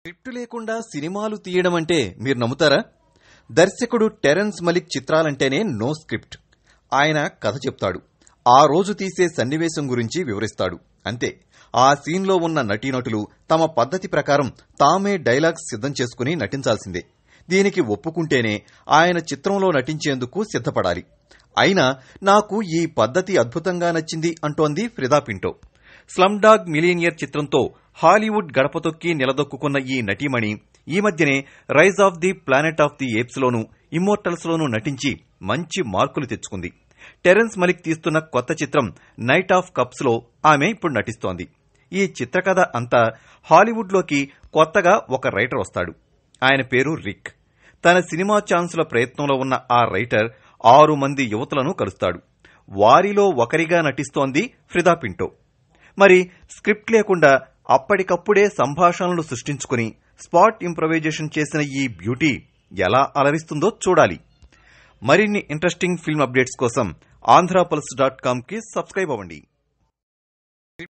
script లేకుండా సినిమాలు తీయడం అంటే మీరు నమ్ముతారా దర్శకుడు టెరెన్స్ మలిక్ చిత్రాలంటేనే నో స్క్రిప్ట్ ఆయన కథ చెప్తాడు ఆ రోజు తీసే సన్నివేశం గురించి వివరిస్తాడు అంతే ఆ సీన్లో ఉన్న నటీనటులు తమ పద్ధతి ప్రకారం తామే డైలాగ్స్ సిద్ధం చేసుకుని నటించాల్సిందే దీనికి ఒప్పుకుంటేనే ఆయన చిత్రంలో నటించేందుకు సిద్ధపడాలి అయినా నాకు ఈ పద్ధతి అద్భుతంగా నచ్చింది అంటోంది Freida Pinto slumdog millionaire చిత్రంతో హాలీవుడ్ గడపతొక్కి నిలదొక్కున్న ఈ నటీమణి ఈ మధ్యనే rise of the planet of the apes లోను ఇమ్మోర్టల్స్ లోను నటించి మంచి మార్కులు తెచ్చుకుంది టెరెన్స్ మలిక్ తీస్తున్న కొత్త చిత్రం నైట్ ఆఫ్ కప్స్ లో ఆమె ఇప్పుడు నటిస్తోంది ఈ చిత్రకథ అంతా హాలీవుడ్ లోకి కొత్తగా ఒక రైటర్ వస్తాడు ఆయన పేరు రిక్ తన సినిమా ఛాన్సుల ప్రయత్నంలో ఉన్న ఆ రైటర్ ఆరు మంది యువతులను కలుస్తాడు వారిలో ఒకరిగా నటిస్తోంది ఫ్రిదా పింటో మరి స్క్రిప్ట్ లేకుండా అప్పటికప్పుడే సంభాషణలు సృష్టించుకుని స్పాట్ ఇంప్రవైజేషన్ చేసిన ఈ బ్యూటీ ఎలా అలరిస్తుందో చూడాలి మరిన్ని ఇంట్రెస్టింగ్ ఫిల్మ్ అప్డేట్స్ కోసం ఆంధ్రాపల్స్ డాట్ కామ్ కి సబ్స్క్రైబ్ అవ్వండి